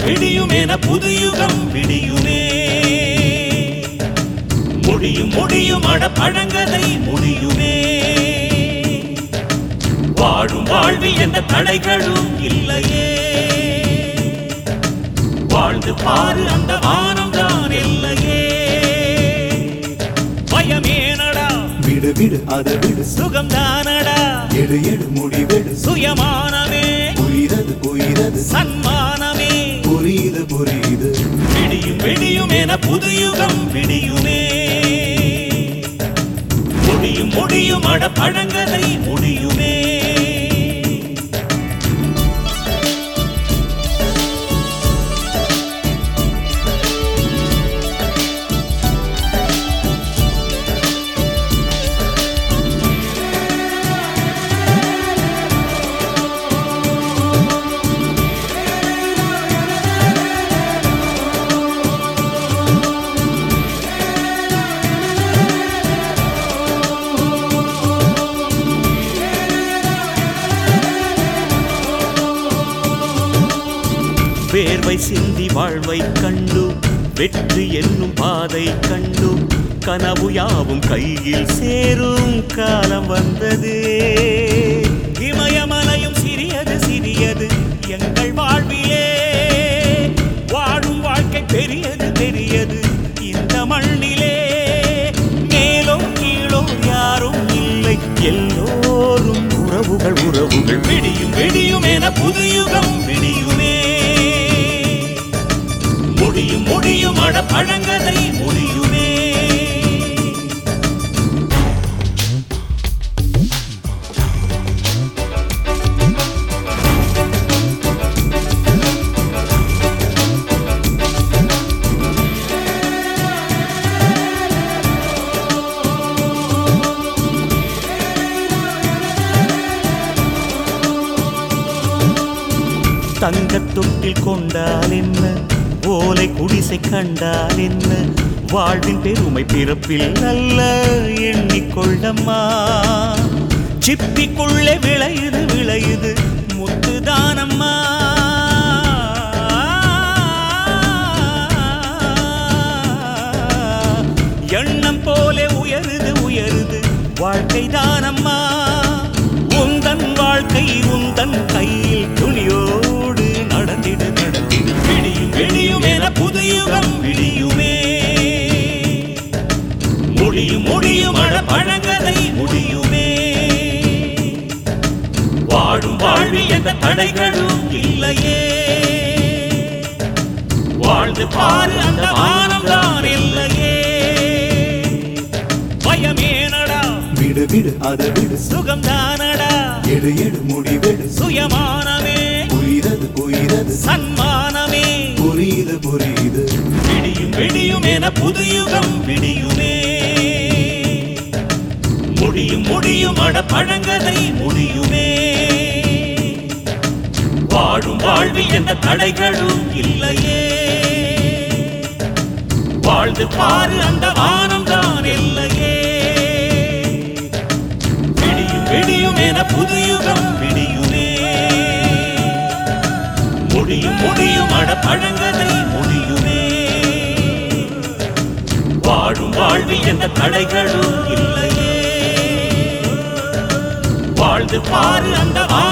விடியும் என புது யுகம் விடியுமே முடியும் முடியும் அட பழங்கதை முடியுமே வாழும் வாழ்வில் எந்த தடைகளும் இல்லையே வாழ்ந்து பாரு அந்த வானம் தான் இல்லையே பயமேனடா விடு விடு அதை விடு சுகம் தானடா எடு எடு முடிவெடு சுயமானமே புரியுது புரியுது சன்மானமே புரியுது புரியுது விடியும் விடியும் என புது யுகம் விடியுமே முடியும் முடியும் அட பழங்கதை முடியுமே வேர்வை சிந்தி வாழ்வை கண்டு வெற்றி என்னும் பாதை கண்டு கனவு யாவும் கையில் சேரும் காலம் வந்தது இமயமலையும் சிறியது சிறியது எங்கள் வாழ்விலே வாழும் வாழ்க்கை பெரியது பெரியது இந்த மண்ணிலே மேலோ கீழோ யாரும் இல்லை எல்லோரும் உறவுகள் உறவுகள் விடியும் விடியும் என புது யுகம் விடியுமே முடியும் முடியும் அட பழங்கதை முடியுமே தங்கத் தொட்டில் கொண்டால் என்ன ஓலை குடிசை கண்டால் என்ன வாழ்வின் பெருமை பிறப்பில் நல்ல எண்ணிக்கொள்ளம்மா சிப்பிக்குள்ளே விளையுது விளையுது முத்துதானம்மா எண்ணம் போலே உயருது உயருது வாழ்க்கை தானம்மா உந்தன் வாழ்க்கை உந்தன் கையில் துணியோடு நடந்திடு நடந்திடு விடியும் விடியும் என புது யுகம் விடியுமே முடியும் முடியும் அழ பழங்கதை முடியுமே வாழும் வாழ்வில் எந்த தடைகளும் இல்லையே வாழ்ந்து பாரு அந்த வானம் தான் இல்லையே பயமேனடா விடு விடு அதை விடு சுகம் தானடா எடு எடு முடிவெடு சுயமானமே புரியுது புரியுது சன்மானமே புரியுது புரியுது விடியும் விடியும் என புது யுகம் விடியுமே முடியும் முடியும் அட பழங்கதை முடியுமே வாழும் வாழ்வில் எந்த தடைகளும் இல்லையே வாழ்ந்து பாரு அந்த வானம் தான் இல்லையே விடியும் விடியும் என புது யுகம் விடியுமே முடியும் முடியும் அட பழங்கதை முடியுமே வாழும் வாழ்வில் எந்த தடைகளும் இல்லையே வாழ்ந்து பாரு அந்த